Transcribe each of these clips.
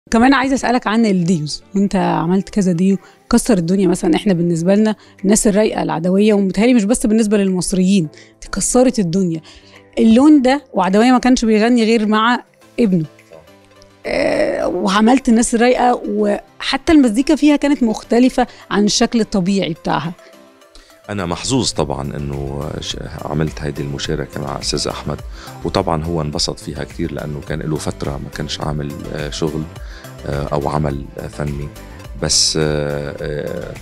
كمان عايزه اسالك عن الديوز وانت عملت كذا ديو كسر الدنيا مثلا احنا بالنسبه لنا الناس الرايقه العدويه ومتهيألي مش بس بالنسبه للمصريين دي كسرت الدنيا اللون ده وعدويه ما كانش بيغني غير مع ابنه آه وعملت الناس الرايقه وحتى المزيكا فيها كانت مختلفه عن الشكل الطبيعي بتاعها انا محظوظ طبعا انه ش- عملت هيدي المشاركه مع استاذ احمد وطبعا هو انبسط فيها كثير لانه كان له فتره ما كانش عامل آه، شغل آه، او عمل آه، فني بس آه، آه،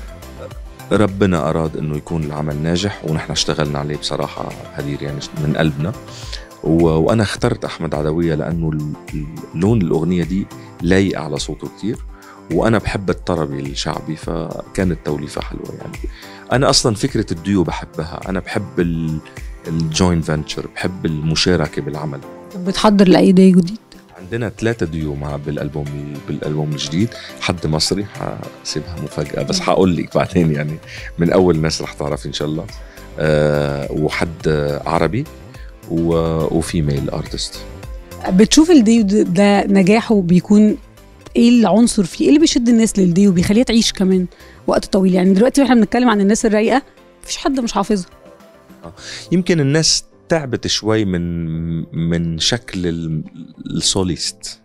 ربنا اراد انه يكون العمل ناجح ونحن اشتغلنا عليه بصراحه هدير يعني من قلبنا و- وانا اخترت احمد عدويه لانه ال- ال- لون الاغنيه دي لايق على صوته كتير وانا بحب الطربي الشعبي فكانت توليفه حلوه يعني انا اصلا فكره الديو بحبها انا بحب الجوين فنتشر بحب المشاركه بالعمل طب بتحضر لاي دي جديد عندنا ثلاثة ديو مع بالالبوم بالالبوم الجديد حد مصري حسيبها مفاجأة بس حقول لك بعدين يعني من اول الناس رح تعرف ان شاء الله أه وحد عربي و- وفيميل ارتست بتشوف الديو ده, ده نجاحه بيكون ايه العنصر فيه ايه اللي بيشد الناس للديو بيخليها تعيش كمان وقت طويل يعني دلوقتي واحنا بنتكلم عن الناس الرايقه مفيش حد مش حافظها يمكن الناس تعبت شوي من من شكل ال- السوليست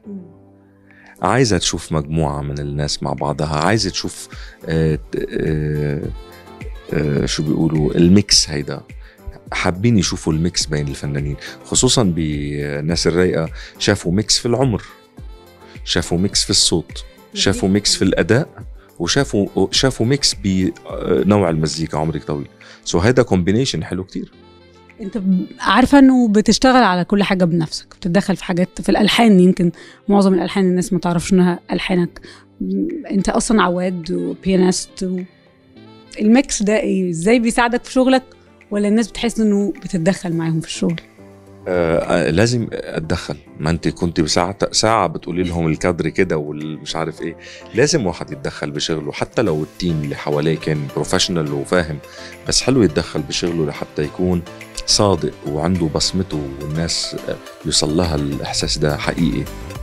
عايزة تشوف مجموعة من الناس مع بعضها عايزة تشوف آه آه آه شو بيقولوا الميكس هيدا حابين يشوفوا الميكس بين الفنانين خصوصا بالناس الرايقة شافوا ميكس في العمر شافوا ميكس في الصوت شافوا ميكس في الأداء وشافوا شافوا ميكس بنوع المزيكا عمرك طويل سو هيدا كومبينيشن حلو كتير انت ب- عارفه انه بتشتغل على كل حاجه بنفسك بتتدخل في حاجات في الالحان يمكن معظم الالحان الناس ما تعرفش انها الحانك م- انت اصلا عواد وبيانست و... الميكس ده ايه ازاي بيساعدك في شغلك ولا الناس بتحس انه بتتدخل معاهم في الشغل آه لازم اتدخل ما انت كنت بساعة ساعة بتقولي لهم الكادر كده والمش عارف ايه لازم واحد يتدخل بشغله حتى لو التيم اللي حواليه كان بروفيشنال وفاهم بس حلو يتدخل بشغله لحتى يكون صادق وعنده بصمته والناس آه، يوصل لها الاحساس ده حقيقي